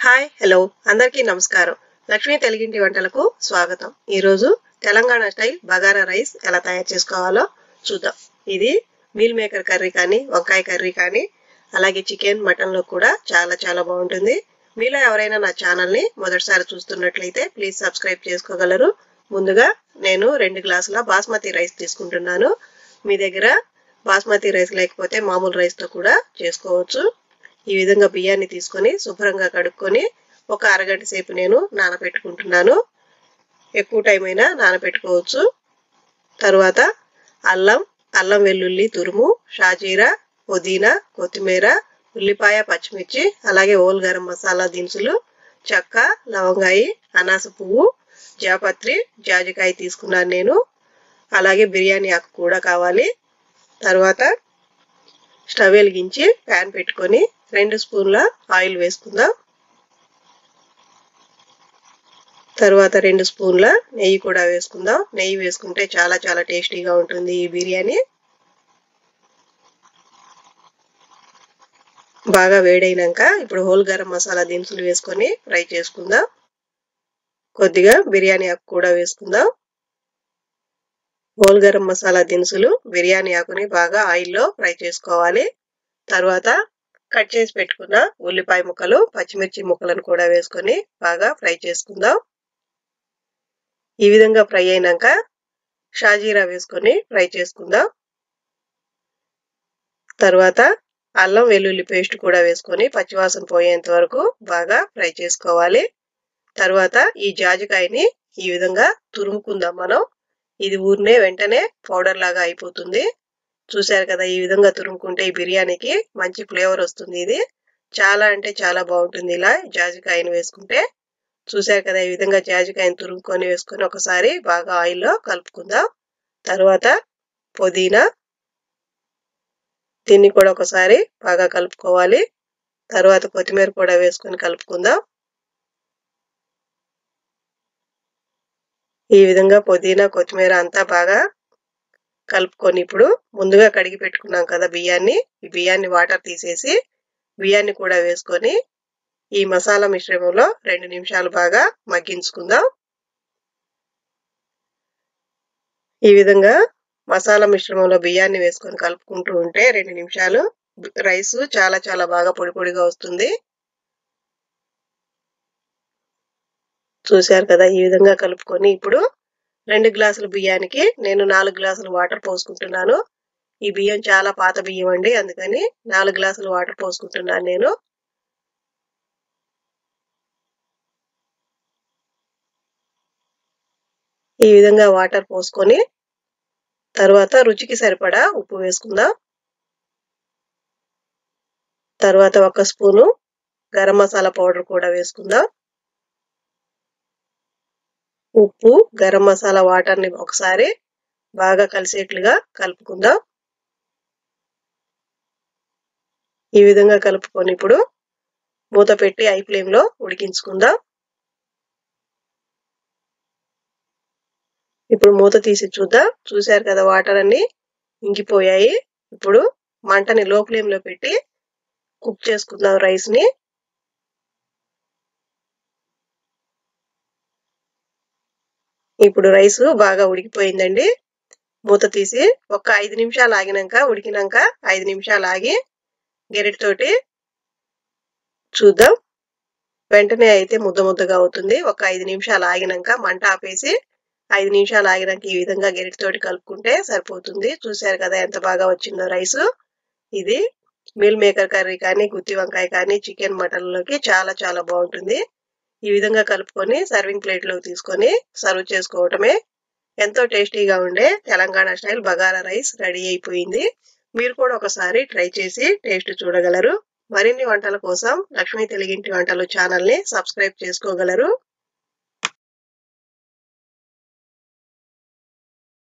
hi hello అందరికీ నమస్కారం లక్ష్మీ తెలుగింటి వంటలకు స్వాగతం ఈరోజు తెలంగాణ స్టైల్ బగారా రైస్ ఎలా తయారు చేసుకోవాలో చూద్దాం ఇది మీల్ మేకర్ కర్రీ కానీ వంకాయ కర్రీ కానీ అలాగే చికెన్ మటన్లో కూడా చాలా చాలా బాగుంటుంది మీలో ఎవరైనా నా ఛానల్ని మొదటిసారి చూస్తున్నట్లయితే ప్లీజ్ సబ్స్క్రైబ్ చేసుకోగలరు ముందుగా నేను రెండు గ్లాసుల బాస్మతి రైస్ తీసుకుంటున్నాను మీ దగ్గర బాస్మతి రైస్ లేకపోతే మామూలు రైస్తో కూడా చేసుకోవచ్చు ఈ విధంగా బియ్యాన్ని తీసుకొని శుభ్రంగా కడుక్కొని ఒక అరగంట సేపు నేను నానబెట్టుకుంటున్నాను ఎక్కువ టైం అయినా నానబెట్టుకోవచ్చు తరువాత అల్లం అల్లం వెల్లుల్లి తురుము షాజీరా పుదీనా కొత్తిమీర ఉల్లిపాయ పచ్చిమిర్చి అలాగే ఓల్ గరం మసాలా దినుసులు చెక్క లవంగాయి అనాస పువ్వు జాపత్రి జాజికాయ తీసుకున్నాను నేను అలాగే బిర్యానీ ఆకు కూడా కావాలి తర్వాత స్టవ్ వెలిగించి ప్యాన్ పెట్టుకొని రెండు స్పూన్ల ఆయిల్ వేసుకుందాం తర్వాత రెండు స్పూన్ల నెయ్యి కూడా వేసుకుందాం నెయ్యి వేసుకుంటే చాలా చాలా టేస్టీగా ఉంటుంది ఈ బిర్యానీ బాగా వేడైనాక ఇప్పుడు హోల్ గరం మసాలా దినుసులు వేసుకొని ఫ్రై చేసుకుందాం కొద్దిగా బిర్యానీ ఆకు కూడా వేసుకుందాం హోల్ గరం మసాలా దినుసులు బిర్యానీ ఆకుని బాగా ఆయిల్లో ఫ్రై చేసుకోవాలి తర్వాత కట్ చేసి పెట్టుకున్న ఉల్లిపాయ ముక్కలు పచ్చిమిర్చి ముక్కలను కూడా వేసుకొని బాగా ఫ్రై చేసుకుందాం ఈ విధంగా ఫ్రై అయినాక షాజీరా వేసుకొని ఫ్రై చేసుకుందాం తర్వాత అల్లం వెల్లుల్లి పేస్ట్ కూడా వేసుకొని పచ్చివాసన పోయేంత వరకు బాగా ఫ్రై చేసుకోవాలి తర్వాత ఈ జాజికాయని ఈ విధంగా తురుముకుందాం మనం ఇది ఊరినే వెంటనే పౌడర్ లాగా అయిపోతుంది చూశారు కదా ఈ విధంగా తురుముకుంటే ఈ బిర్యానీకి మంచి ఫ్లేవర్ వస్తుంది ఇది చాలా అంటే చాలా బాగుంటుంది ఇలా జాజికాయని వేసుకుంటే చూశారు కదా ఈ విధంగా జాజికాయని తురుముకొని వేసుకొని ఒకసారి బాగా ఆయిల్లో కలుపుకుందాం తర్వాత పుదీనా దీన్ని కూడా ఒకసారి బాగా కలుపుకోవాలి తర్వాత కొత్తిమీర కూడా వేసుకొని కలుపుకుందాం ఈ విధంగా పుదీనా కొత్తిమీర అంతా బాగా కలుపుకొని ఇప్పుడు ముందుగా కడిగి పెట్టుకున్నాం కదా బియ్యాన్ని ఈ బియ్యాన్ని వాటర్ తీసేసి బియ్యాన్ని కూడా వేసుకొని ఈ మసాలా మిశ్రమంలో రెండు నిమిషాలు బాగా మగ్గించుకుందాం ఈ విధంగా మసాలా మిశ్రమంలో బియ్యాన్ని వేసుకొని కలుపుకుంటూ ఉంటే రెండు నిమిషాలు రైస్ చాలా చాలా బాగా పొడి పొడిగా వస్తుంది చూశారు కదా ఈ విధంగా కలుపుకొని ఇప్పుడు రెండు గ్లాసుల బియ్యానికి నేను నాలుగు గ్లాసులు వాటర్ పోసుకుంటున్నాను ఈ బియ్యం చాలా పాత బియ్యం అండి అందుకని నాలుగు గ్లాసులు వాటర్ పోసుకుంటున్నాను నేను ఈ విధంగా వాటర్ పోసుకొని తర్వాత రుచికి సరిపడా ఉప్పు వేసుకుందాం తర్వాత ఒక స్పూను గరం మసాలా పౌడర్ కూడా వేసుకుందాం ఉప్పు గరం మసాలా వాటర్ని ఒకసారి బాగా కలిసేట్లుగా కలుపుకుందాం ఈ విధంగా కలుపుకొని ఇప్పుడు మూత పెట్టి ఐ ఫ్లేమ్లో ఉడికించుకుందాం ఇప్పుడు మూత తీసి చూద్దాం చూశారు కదా వాటర్ అన్ని ఇంకిపోయాయి ఇప్పుడు మంటని లో ఫ్లేమ్లో పెట్టి కుక్ చేసుకుందాం రైస్ని ఇప్పుడు రైస్ బాగా ఉడికిపోయిందండి మూత తీసి ఒక ఐదు నిమిషాలు ఆగినాక ఉడికినాక ఐదు నిమిషాలు ఆగి గెరిటితోటి చూద్దాం వెంటనే అయితే ముద్ద ముద్దగా అవుతుంది ఒక ఐదు నిమిషాలు ఆగినాక మంట ఆపేసి ఐదు నిమిషాలు ఆగినాక ఈ విధంగా గెరిటితోటి కలుపుకుంటే సరిపోతుంది చూశారు కదా ఎంత బాగా వచ్చిందో రైస్ ఇది మీల్ మేకర్ కర్రీ కానీ గుత్తి వంకాయ కానీ చికెన్ మటన్లోకి చాలా చాలా బాగుంటుంది ఈ విధంగా కలుపుకొని సర్వింగ్ ప్లేట్లోకి తీసుకొని సర్వ్ చేసుకోవటమే ఎంతో టేస్టీగా ఉండే Telangana style bagara rice ready అయిపోయింది మీరు కూడా ఒకసారి ట్రై చేసి టేస్ట్ చూడగలరు మరిన్ని వంటల కోసం లక్ష్మీ తెలుగింటి వంటలు ఛానల్ని సబ్స్క్రైబ్ చేసుకోగలరు